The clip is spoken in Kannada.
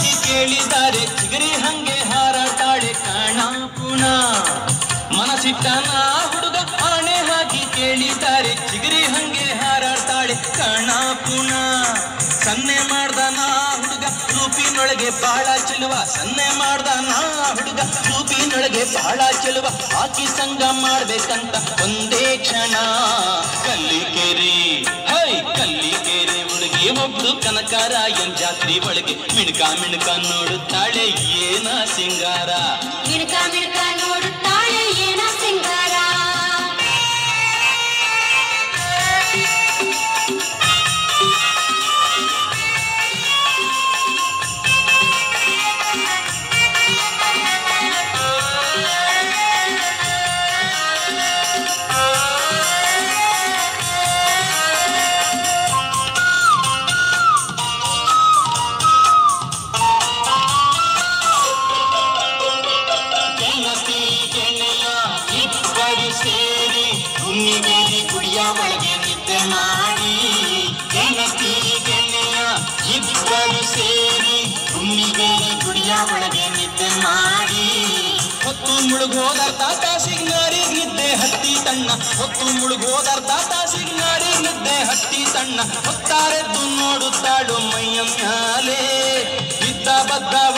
ಹಾಕಿ ಕೇಳಿದ್ದಾರೆ ಚಿಗರಿ ಹಂಗೆ ಹಾರಾಟಾಳೆ ಕಾಣ ಪುಣ ಮನಸಿಟ್ಟನ ಹುಡುಗ ಆಣೆ ಹಾಕಿ ಕೇಳಿದ್ದಾರೆ ಚಿಗರಿ ಹಂಗೆ ಹಾರಾಡ್ತಾಳೆ ಕಾಣ ಪುಣ ಸನ್ನೆ ಮಾಡ್ದ ನಾ ಹುಡುಗ ರೂಪಿನೊಳಗೆ ಬಾಳ ಚೆಲುವ ಸನ್ನೆ ಮಾಡ್ದ ನಾ ಹುಡುಗ ರೂಪಿನೊಳಗೆ ಬಾಳ ಚೆಲುವ ಹಾಕಿ ಸಂಗ ಮಾಡ್ಬೇಕಂತ ಒಂದೇ ಕ್ಷಣ ಕಲ್ಲಿಕೆರೆ ಹೈ ಕಲ್ಲಿಕೆರೆ ಹುಡುಗಿ ಒಬ್ಳು ಕನಕರಾಯನ್ ಜಾತ್ರೆ ಒಳಗೆ ಮಿಣಕ ಮಿಣಕ ನೋಡುತ್ತಾಳೆ ಏನ ಸಿಂಗಾರ ಮಿಣಕ ಮಿಣಕ ನೋಡುತ್ತಾಳೆ ಏನ ಸಿಂಗಾರ ಗೆಳತಿ ಗೆಳೆಯ ಇಬ್ಬರು ಸೇರಿ ಹುಣ್ಣಿಗೇರಿ ಗುಡಿಯ ಒಳಗೆ ನಿದ್ದೆ ಮಾಡಿ ಗೆಳತಿ ಗೆಳೆಯ ಇಬ್ಬರು ಸೇರಿ ಹುಣ್ಣಿಗೇರಿ ಗುಡಿಯ ಒಳಗೆ ನಿದ್ದೆ ಮಾಡಿ ಹೊತ್ತು ಮುಳುಗೋದರ್ಧ ತಾಸಿಗೆ ನಾರಿಗೆ ನಿದ್ದೆ ಹತ್ತಿ ತಣ್ಣ ಹೊತ್ತು ಮುಳುಗೋದರ್ಧ ತಾಸಿಗೆ ನಾರಿಗೆ ನಿದ್ದೆ ಹತ್ತಿ ತಣ್ಣ ಹೊತ್ತಾರೆದ್ದು ನೋಡುತ್ತಾಳು ಮೈಯ ಮ್ಯಾಲೆ ಇದ್ದ ಬದ್ದ